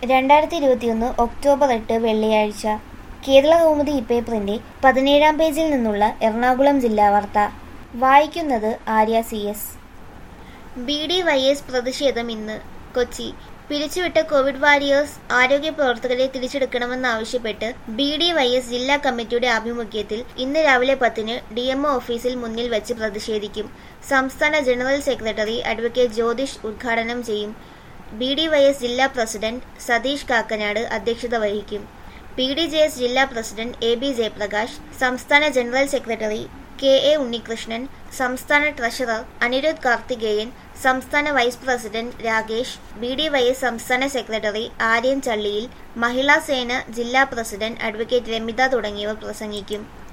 രണ്ടായിരത്തി ഇരുപത്തിയൊന്ന് ഒക്ടോബർ എട്ട് വെള്ളിയാഴ്ച കേരള കൗമുദി ഇപ്പേപ്പറിന്റെ പതിനേഴാം പേജിൽ നിന്നുള്ള എറണാകുളം ജില്ലാ വാർത്ത വായിക്കുന്നത് Arya C S B D Y S പ്രതിഷേധം ഇന്ന് കൊച്ചി പിരിച്ചുവിട്ട കോവിഡ് വാരിയേഴ്സ് ആരോഗ്യ പ്രവർത്തകരെ തിരിച്ചെടുക്കണമെന്നാവശ്യപ്പെട്ട് ബി ഡി വൈ എസ് ജില്ലാ കമ്മിറ്റിയുടെ ആഭിമുഖ്യത്തിൽ ഇന്ന് രാവിലെ പത്തിന് ഡി എം ഓഫീസിൽ മുന്നിൽ വെച്ച് പ്രതിഷേധിക്കും സംസ്ഥാന ജനറൽ സെക്രട്ടറി അഡ്വക്കേറ്റ് ജ്യോതിഷ് ഉദ്ഘാടനം ചെയ്യും ബി ഡി വൈ എസ് ജില്ലാ പ്രസിഡന്റ് സതീഷ് കാക്കനാട് അധ്യക്ഷത വഹിക്കും പി ഡി ജെ എസ് ജില്ലാ പ്രസിഡന്റ് എ ബി ജയപ്രകാശ് സംസ്ഥാന general secretary K A Unnikrishnan സംസ്ഥാന ട്രഷറർ അനിരുദ്ധ് കാർത്തികേയൻ സംസ്ഥാന vice president Rakesh B D Y S സംസ്ഥാന സെക്രട്ടറി ആര്യൻ ചള്ളിയിൽ മഹിളാ സേന ജില്ലാ പ്രസിഡന്റ് അഡ്വക്കേറ്റ് രമിത തുടങ്ങിയവർ പ്രസംഗിക്കും